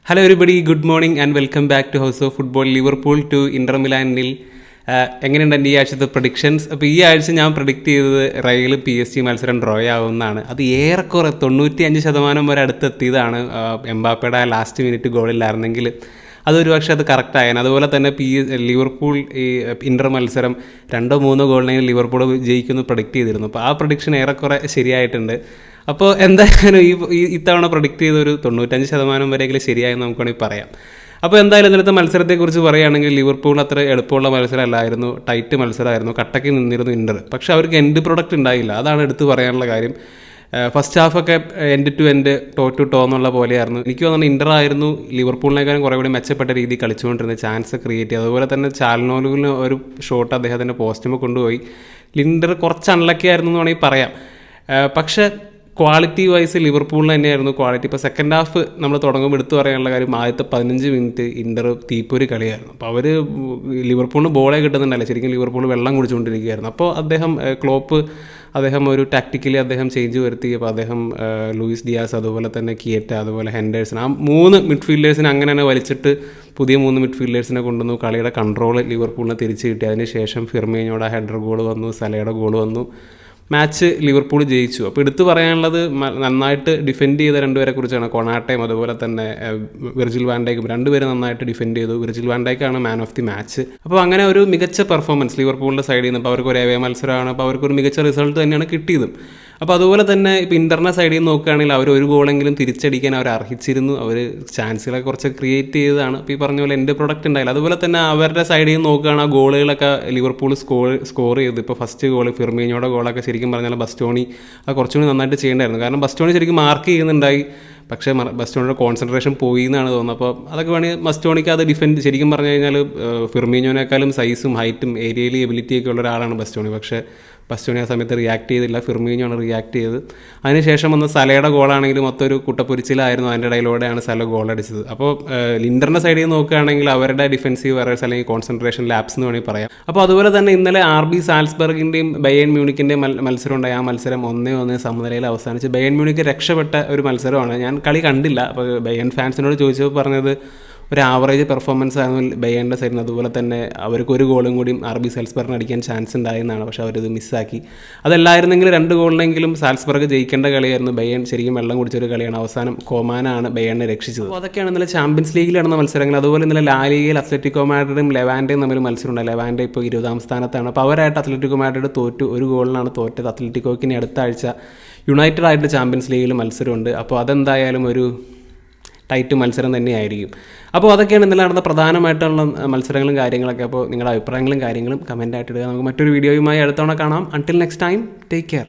hello everybody good morning and welcome back to house of football Liverpool to Inter മിലാനിൽ എങ്ങനെയുണ്ട് എൻ്റെ ഈ ആഴ്ചത്തെ പ്രഡിക്ഷൻസ് അപ്പോൾ ഈ ആഴ്ച ഞാൻ പ്രഡിക്റ്റ് ചെയ്തത് റയൽ പി എസ് ജി മത്സരം ഡ്രോ ആവുമെന്നാണ് അത് ഏറെക്കുറെ തൊണ്ണൂറ്റി അഞ്ച് ശതമാനം വരെ അടുത്തെത്തിയതാണ് ആ, എംബാപ്പയുടെ ലാസ്റ്റ് മിനിറ്റ് ഗോളില്ലായിരുന്നെങ്കിൽ അതൊരു പക്ഷേ അത് കറക്റ്റ് ആയേനെ അതുപോലെ തന്നെ പി ലിവർപൂൾ ഈ ഇന്റർ മത്സരം രണ്ടോ മൂന്നോ ഗോളിനെങ്കിൽ ലിവർപൂൾ ജയിക്കുമെന്ന് പ്രഡിക്റ്റ് ചെയ്തിരുന്നു അപ്പോൾ ആ പ്രഡിക്ഷൻ ഏറെക്കുറെ ശരിയായിട്ടുണ്ട് അപ്പോൾ എന്തായാലും ഈ ഈ- ഇത്തവണ പ്രൊഡിക്റ്റ് ചെയ്ത ഒരു തൊണ്ണൂറ്റഞ്ച് ശതമാനം വരെയെങ്കിലും ശരിയായെന്ന് നമുക്ക് വേണമെങ്കിൽ പറയാം അപ്പോൾ എന്തായാലും ഇന്നലത്തെ മത്സരത്തെക്കുറിച്ച് പറയുകയാണെങ്കിൽ ലിവർപൂൾ അത്ര എളുപ്പമുള്ള മത്സരമല്ലായിരുന്നു ടൈറ്റ് മത്സരമായിരുന്നു കട്ടയ്ക്ക് നിന്നിരുന്നു ഇൻ്റർ പക്ഷേ അവർക്ക് എൻഡ് പ്രൊഡക്റ്റ് ഉണ്ടായില്ല അതാണ് എടുത്തു പറയാനുള്ള കാര്യം ഫസ്റ്റ് ഹാഫൊക്കെ end to end toe to toe എന്നുള്ള പോലെയായിരുന്നു എനിക്ക് തോന്നുന്നു ഇൻ്റർ ആയിരുന്നു ലിവർപൂളിനേക്കാളും കുറേ കൂടി മെച്ചപ്പെട്ട രീതി കളിച്ചുകൊണ്ടിരുന്നത് ചാൻസ് ക്രിയേറ്റ് ചെയ്തു അതുപോലെ തന്നെ ചാൽനോലുവിന് ഒരു ഷോട്ട് അദ്ദേഹത്തിൻ്റെ പോസ്റ്റുമ്പോൾ കൊണ്ടുപോയി ലിൻഡർ കുറച്ച് അൺലക്കി ആയിരുന്നു എന്ന് വേണമെങ്കിൽ പറയാം ഏഹ് പക്ഷേ ക്വാളിറ്റി വൈസ് ലിവർപൂളിന് തന്നെയായിരുന്നു ക്വാളിറ്റി ഇപ്പോൾ സെക്കൻഡ് ഹാഫ് നമ്മൾ തുടങ്ങുമ്പോൾ എടുത്തു പറയാനുള്ള കാര്യം ആദ്യത്തെ പതിനഞ്ച് മിനിറ്റ് ഇൻ്റർ തീപ്പൊരി കളിയായിരുന്നു അപ്പോൾ അവർ ലിവർപൂളിന് ബോളേ കിട്ടുന്നുണ്ടല്ലോ ശരിക്കും ലിവർപൂൾ വെള്ളം കുടിച്ചുകൊണ്ടിരിക്കുകയായിരുന്നു അപ്പോൾ അദ്ദേഹം ഏഹ് ക്ലോപ്പ് അദ്ദേഹം ഒരു ടാക്ടിക്കലി അദ്ദേഹം ചേഞ്ച് വരുത്തി അപ്പോൾ അദ്ദേഹം ഏഹ് ലൂയിസ് ഡിയാസ് അതുപോലെ തന്നെ കിയറ്റ അതുപോലെ ഹെൻഡേഴ്സൺ ആ മൂന്ന് മിഡ്ഫീൽഡേഴ്സിനെ അങ്ങനെ തന്നെ വലിച്ചിട്ട് പുതിയ മൂന്ന് മിഡ്ഫീൽഡേഴ്സിനെ കൊണ്ടുവന്നു കളിയുടെ കൺട്രോൾ ലിവർപൂളിന് തിരിച്ചു കിട്ടി അതിനുശേഷം ഫിർമീനോടെ ഹെഡർ ഗോൾ വന്നു സലയുടെ ഗോൾ വന്നു മാച്ച് ലിവർപൂൾ ജയിച്ചു അപ്പോൾ എടുത്തു പറയാനുള്ളത് മ- നന്നായിട്ട് ഡിഫെൻഡ് ചെയ്ത രണ്ടുപേരെ കുറിച്ചാണ് കൊണാട്ടയും അതുപോലെ തന്നെ ഏഹ്, വിർജിൽ വാൻഡേക്കും രണ്ടുപേരും നന്നായിട്ട് ഡിഫെൻഡ് ചെയ്തു വിർജിൽ വാൻഡേക്കാണ് മാൻ ഓഫ് ദി മാച്ച് അപ്പോൾ അങ്ങനെ ഒരു മികച്ച പെർഫോമൻസ് ലിവർപൂളിൻ്റെ സൈഡിൽ നിന്ന് അപ്പോൾ അവർക്ക് ഒരു ഏവേ മത്സരമാണ് അപ്പോൾ അവർക്ക് ഒരു മികച്ച റിസൾട്ട് തന്നെയാണ് കിട്ടിയതും അപ്പോൾ അതുപോലെ തന്നെ ഇപ്പോൾ ഇൻ്റർനെറ്റ് സൈഡിൽ നിന്ന് നോക്കുകയാണെങ്കിൽ അവർ ഒരു ഗോളെങ്കിലും തിരിച്ചടിക്കാൻ അവർ അർഹിച്ചിരുന്നു അവർ ചാൻസുകളെ കുറച്ച് ക്രിയേറ്റ് ചെയ്തതാണ് അപ്പോൾ ഈ പറഞ്ഞ പോലെ എൻ്റെ പ്രൊഡക്റ്റ് ഉണ്ടായില്ല അതുപോലെ തന്നെ അവരുടെ സൈഡിൽ നിന്ന് നോക്കുകയാണ് ആ ഗോളുകളൊക്കെ ലിവർപൂൾ സ്കോർ സ്കോർ ചെയ്തു ഇപ്പോൾ ഫസ്റ്റ് ഗോൾ ഫിർമീനോടെ ഗോളൊക്കെ ശരിക്കും പറഞ്ഞാൽ ബസ്റ്റോണി അത് കുറച്ചുകൂടി നന്നായിട്ട് ചെയ്യേണ്ടായിരുന്നു കാരണം ബസ്റ്റോണി ശരിക്കും മാർക്ക് ചെയ്യുന്നുണ്ടായി പക്ഷേ മറ- ബസ്റ്റോണിയുടെ കോൺസെൻട്രേഷൻ പോയി എന്നാണ് തോന്നുന്നത് അപ്പോൾ അതൊക്കെ വേണമെങ്കിൽ ബസ്റ്റോണിക്ക് അത് ഡിഫെൻഡ് ശരിക്കും പറഞ്ഞു കഴിഞ്ഞാൽ ഫിർമീനോനേക്കാളും സൈസും ഹൈറ്റും ഏരിയയിലും എബിലിറ്റിയൊക്കെ ഉള്ള ഒരാളാണ് ബസ്റ്റോണി പക്ഷേ ബസ്റ്റോണി ആ സമയത്ത് റിയാക്ട് ചെയ്തില്ല ഫിർമീനോണ് റിയാക്ട് ചെയ്തത് അതിനുശേഷം വന്ന സലയുടെ ഗോളാണെങ്കിൽ മൊത്തം ഒരു കുട്ടപ്പൊരിച്ചിലായിരുന്നു അതിൻ്റെ ഇടയിലൂടെയാണ് സല ഗോൾ അടിച്ചത് അപ്പോൾ ലിൻഡറിൻ്റെ സൈഡിൽ നിന്ന് നോക്കുകയാണെങ്കിൽ അവരുടെ ഡിഫൻസീവ് എറേഴ്സ് അല്ലെങ്കിൽ കോൺസെൻട്രേഷൻ ലാപ്സ് എന്ന് വേണമെങ്കിൽ പറയാം അപ്പോൾ അതുപോലെ തന്നെ ഇന്നലെ ആർ ബി സാൽസ്ബർഗിൻ്റെയും ബയൻ മ്യൂണിക്കിൻ്റെയും മത്സരം ഉണ്ടായി ആ മത്സരം ഒന്നേ ഒന്നേ സമനിലയിൽ അവസാനിച്ച് ബയൻ മ്യൂണിക്ക് രക്ഷപ്പെട്ട ഒരു മത്സരമാണ് ഞാൻ കളി കണ്ടില്ല അപ്പോൾ ബയൻ ഫാൻസിനോട് ചോദിച്ചപ്പോൾ പറഞ്ഞത് ഒരു ആവറേജ് പെർഫോമൻസ് ആയിരുന്നു ബയ്യൻ്റെ സൈഡിൽ നിന്ന് അതുപോലെ തന്നെ അവർക്ക് ഒരു ഗോളും കൂടി ആർ ബി സാൽസ്ബർഗിന് അടിക്കാൻ ചാൻസ് ഉണ്ടായെന്നാണ് പക്ഷേ അവരത് മിസ്സാക്കി അതല്ലായിരുന്നെങ്കിൽ രണ്ട് ഗോളിനെങ്കിലും സാൽസ്ബർഗ് ജയിക്കേണ്ട കളിയായിരുന്നു ബയ്യൻ ശരിക്കും വെള്ളം കുടിച്ചൊരു കളിയാണ് അവസാനം കോമാനാണ് ബയ്യനെ രക്ഷിച്ചത് അപ്പോൾ അതൊക്കെയാണ് ഇന്നലെ ചാമ്പ്യൻസ് ലീഗിൽ നടന്ന മത്സരങ്ങൾ അതുപോലെ ഇന്നലെ ലാലിഗയിൽ അത്ലറ്റിക്കോ മാഡ്രിഡും ലെവാൻഡയും തമ്മിൽ മത്സരമുണ്ട് ലെവാൻഡ ഇപ്പോൾ ഇരുപതാം സ്ഥാനത്താണ് അപ്പോൾ അവരായിട്ട് അത്ലറ്റിക്കോ മാഡ്രിഡ് തോറ്റു ഒരു ഗോളിനാണ് തോറ്റത് അത്ലറ്റിക്കോയ്ക്ക് ഇനി അടുത്ത ആഴ്ച യുണൈറ്റഡ് ആയിട്ട് ചാമ്പ്യൻസ് ലീഗിൽ മത്സരമുണ്ട് അപ്പോൾ അതെന്തായാലും ഒരു ടൈറ്റ് മത്സരം തന്നെയായിരിക്കും അപ്പോൾ അതൊക്കെയാണ് ഇന്നലെ നടന്ന പ്രധാനമായിട്ടുള്ള മത്സരങ്ങളും കാര്യങ്ങളൊക്കെ അപ്പോൾ നിങ്ങളുടെ അഭിപ്രായങ്ങളും കാര്യങ്ങളും കമൻ്റ് ആയിട്ട് ഇടുക നമുക്ക് മറ്റൊരു വീഡിയോയുമായി അടുത്തവണ കാണാം until next time take care